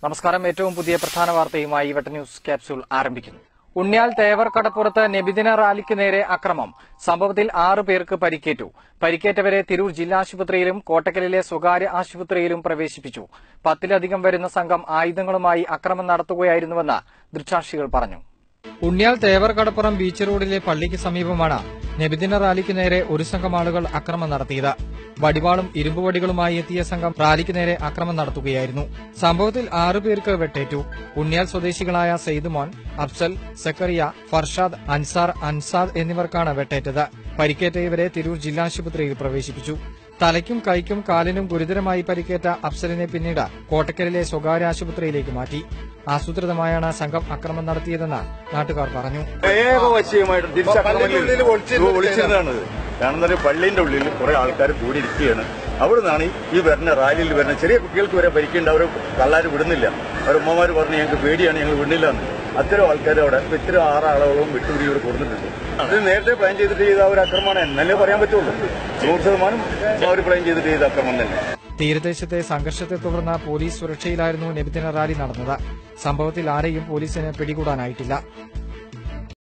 നമസ്കാരം ഏറ്റവും പുതിയ പ്രധാന വാർത്തയുമായി വട്ട ന്യൂസ് ക്യാപ്സ്യൂൾ ആരംഭിക്കുന്നു ഉണ്ണിയാൽ തേവർ കടപ്പുറത്ത് നബിദിന റാലിക്ക് നേരെ അക്രമം സംഭവത്തിൽ ആറ് പേർക്ക് പരിക്കേറ്റു പരിക്കേറ്റവരെ തിരൂർ ജില്ലാ ആശുപത്രിയിലും കോട്ടക്കലിലെ സ്വകാര്യ ആശുപത്രിയിലും പ്രവേശിപ്പിച്ചു പത്തിലധികം വരുന്ന സംഘം ആയുധങ്ങളുമായി അക്രമം നടത്തുകയായിരുന്നുവെന്ന് ദൃക്സാക്ഷികൾ പറഞ്ഞു ഉണ്ണിയാൽ തേവർ കടപ്പുറം ബീച്ച് റോഡിലെ പള്ളിക്ക് സമീപമാണ് നബിദിന റാലിക്ക് നേരെ ഒരു സംഘം ആളുകൾ അക്രമം നടത്തിയത് വടിവാളും ഇരുമ്പുവടികളുമായി എത്തിയ സംഘം റാലിക്ക് നേരെ അക്രമം നടത്തുകയായിരുന്നു സംഭവത്തിൽ ആറു പേർക്ക് വെട്ടേറ്റു ഉണ്ണിയാൽ സ്വദേശികളായ സെയ്ദുമോൻ അഫ്സൽ സക്കറിയ ഫർഷാദ് അൻസാർ അൻസാദ് എന്നിവർക്കാണ് വെട്ടേറ്റത് പരിക്കേറ്റ ഇവരെ തിരൂർ ജില്ലാശുപത്രിയിൽ പ്രവേശിപ്പിച്ചു തലയ്ക്കും കൈക്കും കാലിനും ഗുരുതരമായി പരിക്കേറ്റ അഫ്സലിനെ പിന്നീട് കോട്ടക്കലിലെ സ്വകാര്യ ആശുപത്രിയിലേക്ക് മാറ്റി ആസൂത്രിതമായാണ് സംഘം അക്രമം നടത്തിയതെന്ന് നാട്ടുകാർ പറഞ്ഞു ഏകപക്ഷീയമായിട്ട് തിരിച്ചക്രമങ്ങളിൽ ഒളിച്ചിരുന്നതാണ് കാരണം എന്താ പള്ളിന്റെ ഉള്ളിൽ കുറെ ആൾക്കാർ കൂടിയിരിക്കുകയാണ് അവിടെ നിന്നാണ് ഈ വരുന്ന റാലിയിൽ വരുന്ന ചെറിയ കുട്ടികൾക്ക് വരെ പരിക്കേണ്ട അവർ കള്ളാര് വിടുന്നില്ല അവർ ഉമ്മമാർ പറഞ്ഞു ഞങ്ങൾക്ക് പേടിയാണ് ഞങ്ങൾ വിടുന്നില്ല എന്ന് അത്തരം ആൾക്കാർ അവിടെ ഇപ്പൊ ഇത്തരം ആറ് ആളുകളും വിട്ടുകൂടി ഇവിടെ കൊടുത്തിട്ടുണ്ട് അത് നേരത്തെ പ്ലാൻ ചെയ്തിട്ട് ചെയ്ത ഒരു ആക്രമണം എന്നല്ലേ പറയാൻ പറ്റുള്ളൂ നൂറ് ശതമാനം അവർ പ്ലാൻ ചെയ്തിട്ട് ചെയ്ത ആക്രമണം തന്നെ തീരദേശത്തെ സംഘർഷത്തെ തുടർന്ന് പോലീസ് സുരക്ഷയിലായിരുന്നു നബിദിന റാലി നടന്നത് സംഭവത്തിൽ ആരെയും പോലീസിന് പിടികൂടാനായിട്ടില്ല